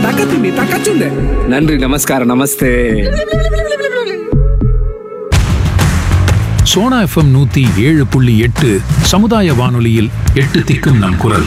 தக்க துண்டி தக்கச்சுண்டு நன்றி நமஸ்காரம் நமஸ்தே சோனா எஃப்எம் நூத்தி ஏழு புள்ளி எட்டு சமுதாய வானொலியில் எட்டு திக்கும் நம் குரல்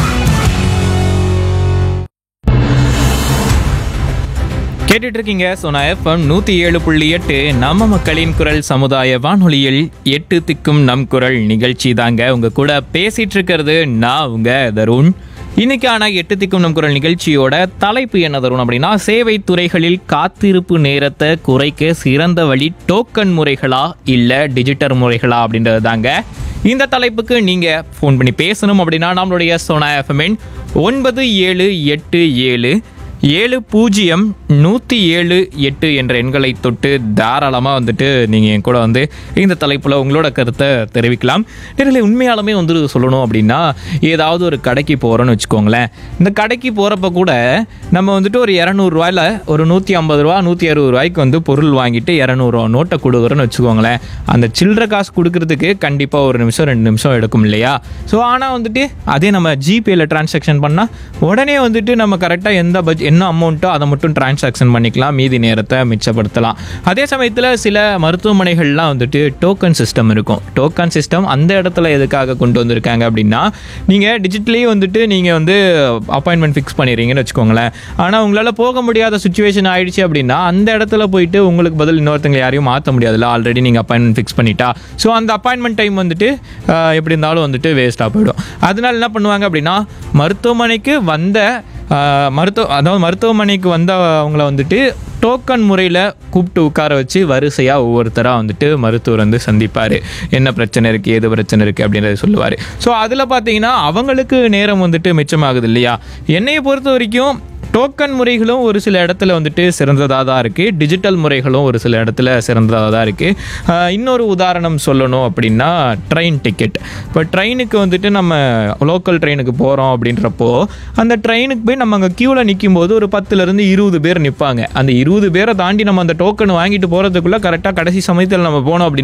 கேட்டுட்டு இருக்கீங்க சோனா எஃப்எம் நூத்தி ஏழு புள்ளி எட்டு நம்ம மக்களின் குரல் சமுதாய வானொலியில் எட்டு திக்கும் நம் குரல் நிகழ்ச்சி தாங்க உங்க கூட பேசிட்டு இருக்கிறது நான் உங்க தருண் இன்னைக்கான எட்டு திக்கும் நம் குரல் நிகழ்ச்சியோட தலைப்பு என்ன தருண் அப்படின்னா சேவை துறைகளில் காத்திருப்பு நேரத்தை குறைக்க சிறந்த வழி டோக்கன் முறைகளா இல்ல டிஜிட்டல் முறைகளா அப்படின்றது தாங்க இந்த தலைப்புக்கு நீங்க ஃபோன் பண்ணி பேசணும் அப்படின்னா நம்மளுடைய சோனா எஃப்எம்என் ஒன்பது ஏழு எட்டு ஏழு ஏழு பூஜ்ஜியம் நூற்றி ஏழு எட்டு என்ற எண்களை தொட்டு தாராளமாக வந்துட்டு நீங்கள் என் கூட வந்து இந்த தலைப்பில் உங்களோட கருத்தை தெரிவிக்கலாம் நேரில் உண்மையாலுமே வந்து சொல்லணும் அப்படின்னா ஏதாவது ஒரு கடைக்கு போகிறோன்னு வச்சுக்கோங்களேன் இந்த கடைக்கு போகிறப்ப கூட நம்ம வந்துட்டு ஒரு இரநூறுவாயில் ஒரு நூற்றி ஐம்பது ரூபா நூற்றி அறுபது ரூபாய்க்கு வந்து பொருள் வாங்கிட்டு இரநூறுவா நோட்டை கொடுக்குறோன்னு வச்சுக்கோங்களேன் அந்த சில்லற காசு கொடுக்கறதுக்கு கண்டிப்பாக ஒரு நிமிஷம் ரெண்டு நிமிஷம் எடுக்கும் இல்லையா ஸோ ஆனால் வந்துட்டு அதே நம்ம ஜிபேயில் டிரான்சாக்ஷன் பண்ணால் உடனே வந்துட்டு நம்ம கரெக்டாக எந்த பட்ஜ் என்ன அமௌண்ட்டோ அதை மட்டும் டிரான்சாக்ஷன் பண்ணிக்கலாம் மீதி நேரத்தை மிச்சப்படுத்தலாம் அதே சமயத்தில் சில மருத்துவமனைகள்லாம் வந்துட்டு டோக்கன் சிஸ்டம் இருக்கும் டோக்கன் சிஸ்டம் அந்த இடத்துல எதுக்காக கொண்டு வந்திருக்காங்க அப்படின்னா நீங்கள் டிஜிட்டலி வந்துட்டு நீங்கள் வந்து அப்பாயின்மெண்ட் ஃபிக்ஸ் பண்ணிடுறீங்கன்னு வச்சுக்கோங்களேன் ஆனால் உங்களால் போக முடியாத சுச்சுவேஷன் ஆயிடுச்சு அப்படின்னா அந்த இடத்துல போயிட்டு உங்களுக்கு பதில் இன்னொருத்தங்க யாரையும் மாற்ற முடியாதுல்ல ஆல்ரெடி நீங்கள் அப்பாயின்மெண்ட் ஃபிக்ஸ் பண்ணிட்டா ஸோ அந்த அப்பாயின்மெண்ட் டைம் வந்துட்டு ஆஹ், எப்படி இருந்தாலும் வந்துட்டு வேஸ்ட்டாக போயிடும் அதனால என்ன பண்ணுவாங்க அப்படின்னா மருத்துவமனைக்கு வந்த ஆஹ், மருத்துவ அதாவது மருத்துவமனைக்கு வந்த அவங்கள வந்துட்டு டோக்கன் முறையில் கூப்பிட்டு உட்கார வச்சு வரிசையாக ஒவ்வொருத்தராக வந்துட்டு மருத்துவர் வந்து சந்திப்பார் என்ன பிரச்சனை இருக்குது ஏது பிரச்சனை இருக்குது அப்படின்றத சொல்லுவார் ஸோ அதில் பார்த்தீங்கன்னா அவங்களுக்கு நேரம் வந்துட்டு மிச்சமாகுது இல்லையா என்னையை பொறுத்த வரைக்கும் டோக்கன் முறைகளும் ஒரு சில இடத்துல வந்துட்டு சிறந்ததாக தான் இருக்குது டிஜிட்டல் முறைகளும் ஒரு சில இடத்துல சிறந்ததாக தான் இருக்குது இன்னொரு உதாரணம் சொல்லணும் அப்படின்னா ட்ரெயின் டிக்கெட் இப்போ ட்ரெயினுக்கு வந்துட்டு நம்ம லோக்கல் ட்ரெயினுக்கு போகிறோம் அப்படின்றப்போ அந்த ட்ரெயினுக்கு போய் நம்ம அங்கே க்யூவில் நிற்கும் போது ஒரு பத்துலேருந்து இருபது பேர் நிற்பாங்க அந்த இருபது பேரை தாண்டி நம்ம அந்த டோக்கன் வாங்கிட்டு போகிறதுக்குள்ளே கரெக்டாக கடைசி சமயத்தில் நம்ம போனோம் அப்படின்னா